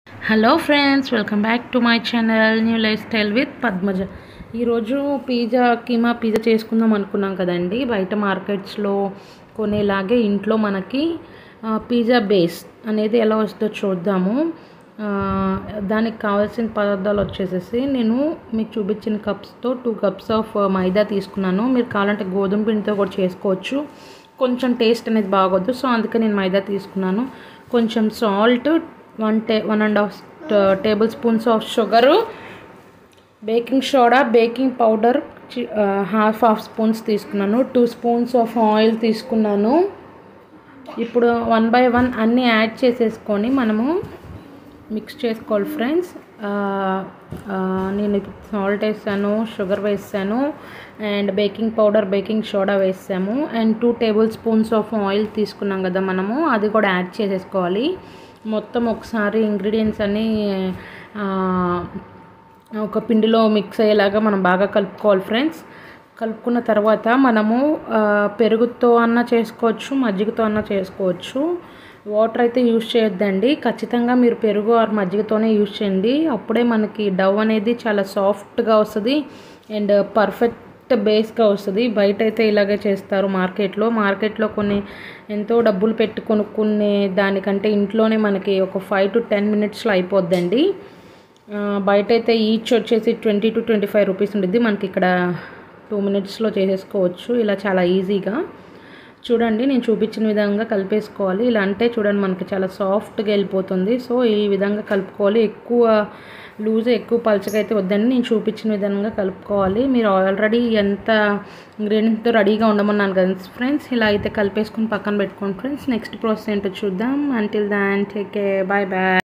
hello friends welcome back to my channel new lifestyle with Padmaja ఈరోజు pizza keema pizza చేసుకుందాం అనుకున్నాం కదండి బయట మార్కెట్స్లో కొనేలాగే ఇంట్లో మనకి ఆ, పిజ్జా బేస్ అనేది ఎలా వస్తుందో చూద్దాము ఆ, దానికి కావాల్సిన పదార్థాలు వచ్చేసేసి నేను మీకు చూపించిన కప్స్తో టూ కప్స్ ఆఫ్ మైదా తీసుకున్నాను మీరు కావాలంటే గోధుమ పిండితో కూడా చేసుకోవచ్చు కొంచెం టేస్ట్ అనేది బాగోద్దు సో అందుకే నేను మైదా తీసుకున్నాను కొంచెం సాల్ట్ వన్ టే one and half tablespoons of sugar baking soda baking powder half half spoons తీసుకున్నాను టూ స్పూన్స్ ఆఫ్ ఆయిల్ తీసుకున్నాను ఇప్పుడు వన్ బై వన్ అన్నీ యాడ్ చేసేసుకొని మనము మిక్స్ చేసుకోవాలి ఫ్రెండ్స్ నేను ఇప్పుడు సాల్ట్ వేసాను షుగర్ వేసాను and baking powder baking soda వేసాము and two tablespoons of oil తీసుకున్నాం కదా మనము అది కూడా యాడ్ చేసేసుకోవాలి మొత్తం ఒకసారి ఇంగ్రీడియంట్స్ అన్నీ ఆ, ఒక పిండిలో మిక్స్ అయ్యేలాగా మనం బాగా కలుపుకోవాలి ఫ్రెండ్స్ కలుపుకున్న తర్వాత మనము ఆ, పెరుగుతో అన్న చేసుకోవచ్చు మజ్జిగతో అన్న చేసుకోవచ్చు వాటర్ అయితే యూజ్ చేయొద్దండి ఖచ్చితంగా మీరు పెరుగు ఆర్ మజ్జిగతోనే యూజ్ చేయండి అప్పుడే మనకి డవ్ అనేది చాలా సాఫ్ట్గా వస్తుంది అండ్ పర్ఫెక్ట్ బేస్గా వస్తుంది బయట అయితే ఇలాగే చేస్తారు మార్కెట్లో మార్కెట్లో కొన్ని ఎంతో డబ్బులు పెట్టి కొనుక్కునే దానికంటే ఇంట్లోనే మనకి ఒక ఫైవ్ టు టెన్ మినిట్స్లో అయిపోద్దండి ఆ, బయట అయితే ఈచ్ వచ్చేసి twenty to twenty five rupees ఉంటుంది మనకి ఇక్కడ టూ మినిట్స్లో చేసేసుకోవచ్చు ఇలా చాలా ఈజీగా చూడండి నేను చూపించిన విధంగా కలిపేసుకోవాలి ఇలా అంటే చూడండి మనకి చాలా సాఫ్ట్గా వెళ్ళిపోతుంది సో ఈ విధంగా కలుపుకోవాలి ఎక్కువ లూజ్ ఎక్కువ పలచగా అయితే వద్దండి నేను చూపించిన విధంగా కలుపుకోవాలి మీరు ఆల్రెడీ ఎంత ఇంగ్రీడియంట్తో రెడీగా ఉండమన్నాను కదా ఫ్రెండ్స్ ఇలా అయితే కలిపేసుకుని పక్కన పెట్టుకోండి ఫ్రెండ్స్ నెక్స్ట్ ప్రాసెస్ ఏంటో చూద్దాం until then take bye bye